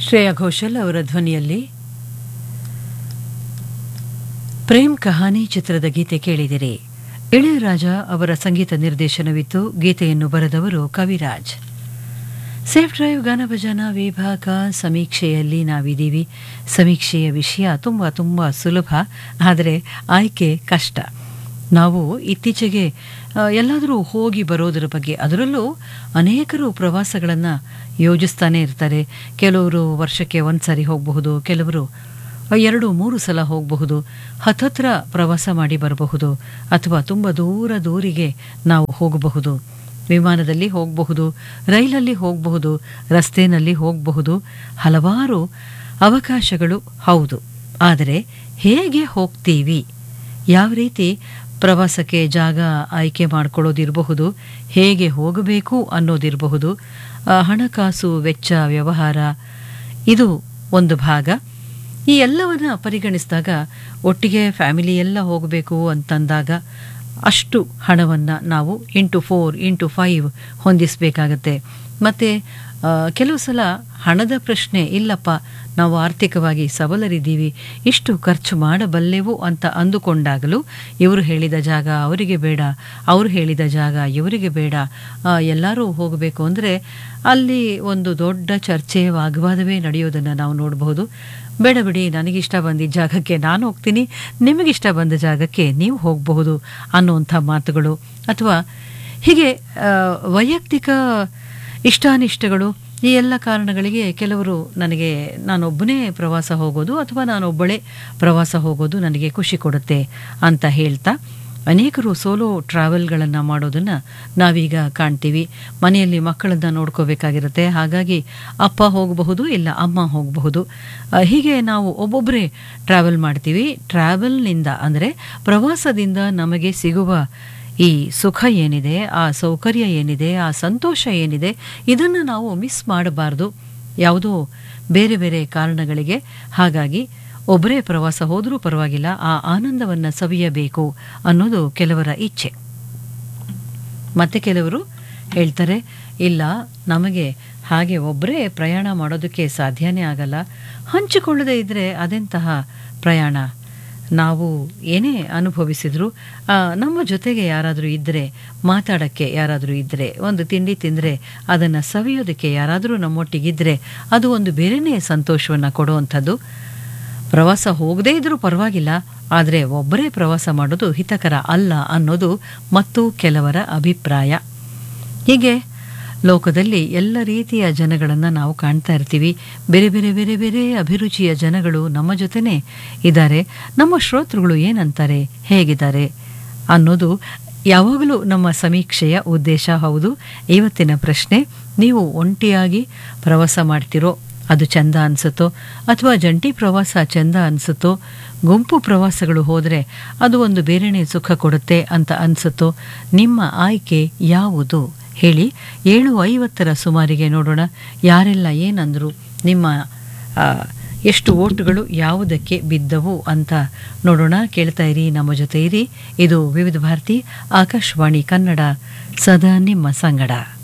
ಶ್ರೇಯಾ ಘೋಷಲ್ ಅವರ ಧ್ವನಿಯಲ್ಲಿ ಪ್ರೇಮ್ ಕಹಾನಿ ಚಿತ್ರದ ಗೀತೆ ಕೇಳಿದಿರಿ ಇಳೆಯರಾಜ ಅವರ ಸಂಗೀತ ನಿರ್ದೇಶನವಿತ್ತು ಗೀತೆಯನ್ನು ಬರೆದವರು ಕವಿರಾಜ್ ಸೇಫ್ ಡ್ರೈವ್ ಗಾನಭಜನ ವಿಭಾಗ ಸಮೀಕ್ಷೆಯಲ್ಲಿ ನಾವಿದ್ದೀವಿ ಸಮೀಕ್ಷೆಯ ವಿಷಯ ತುಂಬ ತುಂಬ ಸುಲಭ ಆದರೆ ಆಯ್ಕೆ ಕಷ್ಟ ನಾವು ಇತ್ತೀಚೆಗೆ ಆ, ಎಲ್ಲಾದರೂ ಹೋಗಿ ಬರೋದರ ಬಗ್ಗೆ ಅದರಲ್ಲೂ ಅನೇಕರು ಪ್ರವಾಸಗಳನ್ನು ಯೋಜಿಸ್ತಾನೆ ಇರ್ತಾರೆ ಕೆಲವರು ವರ್ಷಕ್ಕೆ ಒಂದು ಸಾರಿ ಹೋಗಬಹುದು ಕೆಲವರು ಎರಡು ಮೂರು ಸಲ ಹೋಗಬಹುದು ಹತ್ತತ್ರ ಪ್ರವಾಸ ಮಾಡಿ ಬರಬಹುದು ಅಥವಾ ತುಂಬ ದೂರ ದೂರಿಗೆ ನಾವು ಹೋಗಬಹುದು ವಿಮಾನದಲ್ಲಿ ಹೋಗಬಹುದು ರೈಲಲ್ಲಿ ಹೋಗಬಹುದು ರಸ್ತೆಯಲ್ಲಿ ಹೋಗಬಹುದು ಹಲವಾರು ಅವಕಾಶಗಳು ಹೌದು ಆದರೆ ಹೇಗೆ ಹೋಗ್ತೀವಿ ಯಾವ ರೀತಿ ಪ್ರವಾಸಕ್ಕೆ ಜಾಗ ಆಯ್ಕೆ ಮಾಡ್ಕೊಳ್ಳೋದಿರಬಹುದು ಹೇಗೆ ಹೋಗಬೇಕು ಅನ್ನೋದಿರಬಹುದು ಆ, ಹಣಕಾಸು ವೆಚ್ಚ ವ್ಯವಹಾರ ಇದು ಒಂದು ಭಾಗ ಈ ಎಲ್ಲವನ್ನ ಪರಿಗಣಿಸಿದಾಗ ಒಟ್ಟಿಗೆ ಫ್ಯಾಮಿಲಿ ಎಲ್ಲ ಹೋಗಬೇಕು ಅಂತಂದಾಗ ಅಷ್ಟು ಹಣವನ್ನು ನಾವು ಇಂಟು ಫೋರ್ ಇಂಟು ಫೈವ್ ಹೊಂದಿಸಬೇಕಾಗತ್ತೆ ಮತ್ತು ಕೆಲವು ಸಲ ಹಣದ ಪ್ರಶ್ನೆ ಇಲ್ಲಪ್ಪ ನಾವು ಆರ್ಥಿಕವಾಗಿ ಸಬಲರಿದ್ದೀವಿ ಇಷ್ಟು ಖರ್ಚು ಮಾಡಬಲ್ಲೆವು ಅಂತ ಅಂದುಕೊಂಡಾಗಲೂ ಇವರು ಹೇಳಿದ ಜಾಗ ಅವರಿಗೆ ಬೇಡ ಅವರು ಹೇಳಿದ ಜಾಗ ಇವರಿಗೆ ಬೇಡ ಆ, ಎಲ್ಲರೂ ಹೋಗಬೇಕು ಅಂದರೆ ಅಲ್ಲಿ ಒಂದು ದೊಡ್ಡ ಚರ್ಚೆ ವಾಗ್ವಾದವೇ ನಡೆಯೋದನ್ನು ನಾವು ನೋಡಬಹುದು ಬೇಡ ಬಿಡಿ ನನಗಿಷ್ಟ ಬಂದಿದ್ದ ಜಾಗಕ್ಕೆ ನಾನು ಹೋಗ್ತೀನಿ ನಿಮಗಿಷ್ಟ ಬಂದ ಜಾಗಕ್ಕೆ ನೀವು ಹೋಗಬಹುದು ಅನ್ನುವಂಥ ಮಾತುಗಳು ಅಥವಾ ಹೀಗೆ ಆ, ವೈಯಕ್ತಿಕ ಇಷ್ಟಾನಿಷ್ಟಗಳು ಈ ಎಲ್ಲ ಕಾರಣಗಳಿಗೆ ಕೆಲವರು ನನಗೆ ನಾನೊಬ್ಬನೇ ಪ್ರವಾಸ ಹೋಗೋದು ಅಥವಾ ನಾನೊಬ್ಬಳೇ ಪ್ರವಾಸ ಹೋಗೋದು ನನಗೆ ಖುಷಿ ಕೊಡುತ್ತೆ ಅಂತ ಹೇಳ್ತಾ ಅನೇಕರು ಸೋಲೋ ಟ್ರಾವೆಲ್ಗಳನ್ನು ಮಾಡೋದನ್ನು ನಾವೀಗ ಕಾಣ್ತೀವಿ ಮನೆಯಲ್ಲಿ ಮಕ್ಕಳನ್ನು ನೋಡ್ಕೋಬೇಕಾಗಿರುತ್ತೆ ಹಾಗಾಗಿ ಅಪ್ಪ ಹೋಗಬಹುದು ಇಲ್ಲ ಅಮ್ಮ ಹೋಗಬಹುದು ಆ, ಹೀಗೆ ನಾವು ಒಬ್ಬೊಬ್ಬರೇ ಟ್ರಾವೆಲ್ ಮಾಡ್ತೀವಿ ಟ್ರಾವೆಲ್ನಿಂದ ಅಂದರೆ ಪ್ರವಾಸದಿಂದ ನಮಗೆ ಸಿಗುವ ಈ ಸುಖ ಏನಿದೆ ಆ ಸೌಕರ್ಯ ಏನಿದೆ ಆ ಸಂತೋಷ ಏನಿದೆ ಇದನ್ನು ನಾವು ಮಿಸ್ ಮಾಡಬಾರ್ದು ಯಾವುದೋ ಬೇರೆ ಬೇರೆ ಕಾರಣಗಳಿಗೆ ಹಾಗಾಗಿ ಒಬ್ಬರೇ ಪ್ರವಾಸ ಹೋದರೂ ಪರವಾಗಿಲ್ಲ ಆ ಆನಂದವನ್ನು ಸವಿಯಬೇಕು ಅನ್ನೋದು ಕೆಲವರ ಇಚ್ಛೆ ಮತ್ತೆ ಕೆಲವರು ಹೇಳ್ತಾರೆ ಇಲ್ಲ ನಮಗೆ ಹಾಗೆ ಒಬ್ಬರೇ ಪ್ರಯಾಣ ಮಾಡೋದಕ್ಕೆ ಸಾಧ್ಯನೇ ಆಗಲ್ಲ ಹಂಚಿಕೊಳ್ಳದೆ ಇದ್ದರೆ ಅದೆಂತಹ ಪ್ರಯಾಣ ನಾವು ಏನೇ ಅನುಭವಿಸಿದ್ರು ಆ, ನಮ್ಮ ಜೊತೆಗೆ ಯಾರಾದರೂ ಇದ್ದರೆ ಮಾತಾಡೋಕ್ಕೆ ಯಾರಾದರೂ ಇದ್ದರೆ ಒಂದು ತಿಂಡಿ ತಿಂದರೆ ಅದನ್ನು ಸವಿಯೋದಕ್ಕೆ ಯಾರಾದರೂ ನಮ್ಮೊಟ್ಟಿಗಿದ್ದರೆ ಅದು ಒಂದು ಬೇರೆಯೇ ಸಂತೋಷವನ್ನು ಕೊಡುವಂಥದ್ದು ಪ್ರವಾಸ ಹೋಗದೇ ಇದ್ರೂ ಪರವಾಗಿಲ್ಲ ಆದರೆ ಒಬ್ಬರೇ ಪ್ರವಾಸ ಮಾಡೋದು ಹಿತಕರ ಅಲ್ಲ ಅನ್ನೋದು ಮತ್ತು ಕೆಲವರ ಅಭಿಪ್ರಾಯ ಹೀಗೆ ಲೋಕದಲ್ಲಿ ಎಲ್ಲ ರೀತಿಯ ಜನಗಳನ್ನು ನಾವು ಕಾಣ್ತಾ ಇರ್ತೀವಿ ಬೇರೆ ಬೇರೆ ಬೇರೆ ಬೇರೆ ಅಭಿರುಚಿಯ ಜನಗಳು ನಮ್ಮ ಜೊತೆನೇ ಇದ್ದಾರೆ ನಮ್ಮ ಶ್ರೋತೃಗಳು ಏನಂತಾರೆ ಹೇಗಿದ್ದಾರೆ ಅನ್ನೋದು ಯಾವಾಗಲೂ ನಮ್ಮ ಸಮೀಕ್ಷೆಯ ಉದ್ದೇಶ ಹೌದು ಇವತ್ತಿನ ಪ್ರಶ್ನೆ ನೀವು ಒಂಟಿಯಾಗಿ ಪ್ರವಾಸ ಮಾಡ್ತಿರೋ ಅದು ಚಂದ ಅನಿಸುತ್ತೋ ಅಥವಾ ಜಂಟಿ ಪ್ರವಾಸ ಚಂದ ಅನಿಸುತ್ತೋ ಗುಂಪು ಪ್ರವಾಸಗಳು ಹೋದರೆ ಅದು ಒಂದು ಬೇರೆನೇ ಸುಖ ಕೊಡುತ್ತೆ ಅಂತ ಅನಿಸುತ್ತೋ ನಿಮ್ಮ ಆಯ್ಕೆ ಯಾವುದು ಹೇಳಿ ಏಳು ಐವತ್ತರ ಸುಮಾರಿಗೆ ನೋಡೋಣ ಯಾರೆಲ್ಲ ಏನಂದರು ನಿಮ್ಮ ಆ, ಎಷ್ಟು ಓಟುಗಳು ಯಾವುದಕ್ಕೆ ಬಿದ್ದವು ಅಂತ ನೋಡೋಣ ಕೇಳ್ತಾ ಇರಿ ನಮ್ಮ ಜೊತೆ ಇರಿ ಇದು ವಿವಿಧ ಭಾರತಿ ಆಕಾಶವಾಣಿ ಕನ್ನಡ ಸದಾ ನಿಮ್ಮ ಸಂಗಡ